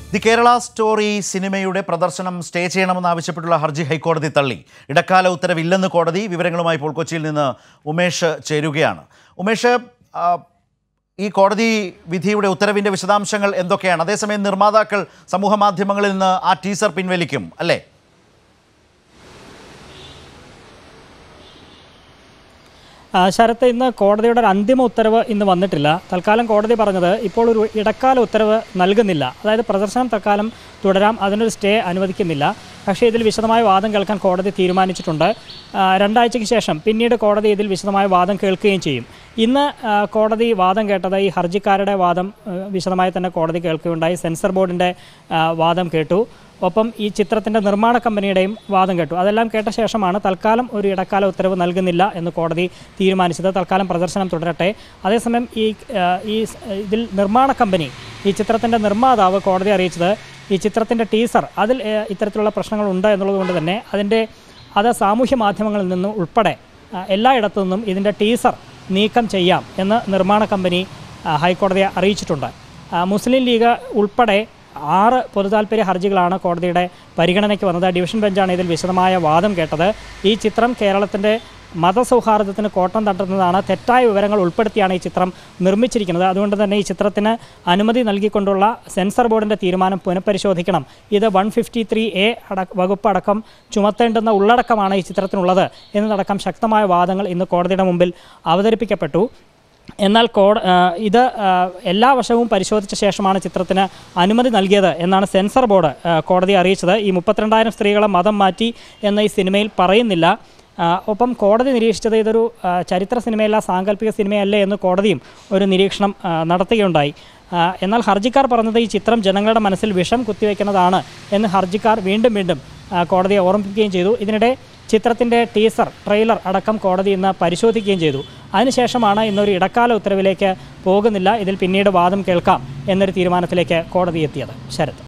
the Kerala story സിനിമയുടെ പ്രദർശനം stay ചെയ്യണമെന്നാവശ്യപ്പെട്ടുള്ള ഹർജി ഹൈക്കോടതി തള്ളി ഇടക്കാല ഉത്തരവില്ലെന്ന് കോടതി വിവരങ്ങളുമായി ഇപ്പോൾ കൊച്ചിയിൽ നിന്ന് ഉമേഷ് ചേരുകയാണ് ഉമേഷ് ആ, ഈ കോടതി വിധിയുടെ ഉത്തരവിൻ്റെ വിശദാംശങ്ങൾ എന്തൊക്കെയാണ് അതേസമയം നിർമ്മാതാക്കൾ സമൂഹ മാധ്യമങ്ങളിൽ നിന്ന് ആ ടീസർ പിൻവലിക്കും അല്ലേ ആ, ശരത്ത് ഇന്ന് കോടതിയുടെ ഒരു അന്തിമ ഉത്തരവ് ഇന്ന് വന്നിട്ടില്ല തൽക്കാലം കോടതി പറഞ്ഞത് ഇപ്പോൾ ഒരു ഇടക്കാല ഉത്തരവ് നൽകുന്നില്ല അതായത് പ്രദർശനം തൽക്കാലം തുടരാം അതിനൊരു സ്റ്റേ അനുവദിക്കുന്നില്ല പക്ഷേ ഇതിൽ വിശദമായ വാദം കേൾക്കാൻ കോടതി തീരുമാനിച്ചിട്ടുണ്ട് ആ, രണ്ടാഴ്ചയ്ക്ക് ശേഷം പിന്നീട് കോടതി ഇതിൽ വിശദമായ വാദം കേൾക്കുകയും ചെയ്യും ഇന്ന് ആ, കോടതി വാദം കേട്ടത് ഈ ഹർജിക്കാരുടെ വാദം ആ, വിശദമായി തന്നെ കോടതി കേൾക്കുകയുണ്ടായി സെൻസർ ബോർഡിൻ്റെ ആ, വാദം കേട്ടു ഒപ്പം ഈ ചിത്രത്തിൻ്റെ നിർമ്മാണ കമ്പനിയുടെയും വാദം കേട്ടു അതെല്ലാം കേട്ട ശേഷമാണ് തൽക്കാലം ഒരു ഇടക്കാല ഉത്തരവ് നൽകുന്നില്ല എന്ന് കോടതി തീരുമാനിച്ചത് തൽക്കാലം പ്രദർശനം തുടരട്ടെ അതേസമയം ഈ ആ, ഈ സ്- ഇതിൽ നിർമ്മാണ കമ്പനി ഈ ചിത്രത്തിൻ്റെ നിർമ്മാതാവ് കോടതി അറിയിച്ചത് ഈ ചിത്രത്തിൻ്റെ ടീസർ അതിൽ ആ, ഇത്തരത്തിലുള്ള പ്രശ്നങ്ങളുണ്ട് എന്നുള്ളത് കൊണ്ട് തന്നെ അതിൻ്റെ അത് സാമൂഹ്യ മാധ്യമങ്ങളിൽ നിന്നും ഉൾപ്പെടെ ആ, എല്ലായിടത്തു നിന്നും ഇതിൻ്റെ ടീസർ നീക്കം ചെയ്യാം എന്ന് നിർമ്മാണ കമ്പനി ആ, ഹൈക്കോടതിയെ അറിയിച്ചിട്ടുണ്ട് ആ, മുസ്ലിം ലീഗ് ഉൾപ്പെടെ ആറ് പൊതുതാൽപര്യ ഹർജികളാണ് കോടതിയുടെ പരിഗണനയ്ക്ക് വന്നത് ഡിവിഷൻ ബെഞ്ചാണ് ഇതിൽ വിശദമായ വാദം കേട്ടത് ഈ ചിത്രം കേരളത്തിൻ്റെ മതസൗഹാർദ്ദത്തിന് കോട്ടം തട്ടുന്നതാണ് തെറ്റായ വിവരങ്ങൾ ഉൾപ്പെടുത്തിയാണ് ഈ ചിത്രം നിർമ്മിച്ചിരിക്കുന്നത് അതുകൊണ്ട് തന്നെ ഈ ചിത്രത്തിന് അനുമതി നൽകിക്കൊണ്ടുള്ള സെൻസർ ബോർഡിൻ്റെ തീരുമാനം പുനഃപരിശോധിക്കണം ഇത് വൺ ഫിഫ്റ്റി ത്രീ എ അട വകുപ്പ് അടക്കം ചുമത്തേണ്ടുന്ന ഉള്ളടക്കമാണ് ഈ ചിത്രത്തിനുള്ളത് എന്നതടക്കം ശക്തമായ വാദങ്ങൾ ഇന്ന് കോടതിയുടെ മുമ്പിൽ അവതരിപ്പിക്കപ്പെട്ടു എന്നാൽ കോട ആ, ഇത് ആ, എല്ലാ വശവും പരിശോധിച്ച ശേഷമാണ് ചിത്രത്തിന് അനുമതി നൽകിയത് എന്നാണ് സെൻസർ ബോർഡ് ആ, കോടതിയെ അറിയിച്ചത് ഈ മുപ്പത്തിരണ്ടായിരം സ്ത്രീകളെ മതം മാറ്റി എന്ന ഈ സിനിമയിൽ പറയുന്നില്ല ആ, ഒപ്പം കോടതി നിരീക്ഷിച്ചത് ഇതൊരു ആ, ചരിത്ര സിനിമയല്ല സാങ്കല്പിക സിനിമയല്ലേ എന്ന് കോടതിയും ഒരു നിരീക്ഷണം ആ, നടത്തുകയുണ്ടായി ആ, എന്നാൽ ഹർജിക്കാർ പറഞ്ഞത് ഈ ചിത്രം ജനങ്ങളുടെ മനസ്സിൽ വിഷം കുത്തിവെക്കുന്നതാണ് എന്ന് ഹർജിക്കാർ വീണ്ടും വീണ്ടും ആ, കോടതിയെ ഓർമ്മിപ്പിക്കുകയും ചെയ്തു ഇതിനിടെ ചിത്രത്തിൻ്റെ ടീസർ ട്രെയിലർ അടക്കം കോടതി ഇന്ന് പരിശോധിക്കുകയും ചെയ്തു അതിനുശേഷമാണ് ഇന്നൊരു ഇടക്കാല ഉത്തരവിലേക്ക് പോകുന്നില്ല ഇതിൽ പിന്നീട് വാദം കേൾക്കാം എന്നൊരു തീരുമാനത്തിലേക്ക് കോടതി എത്തിയത് ശരത്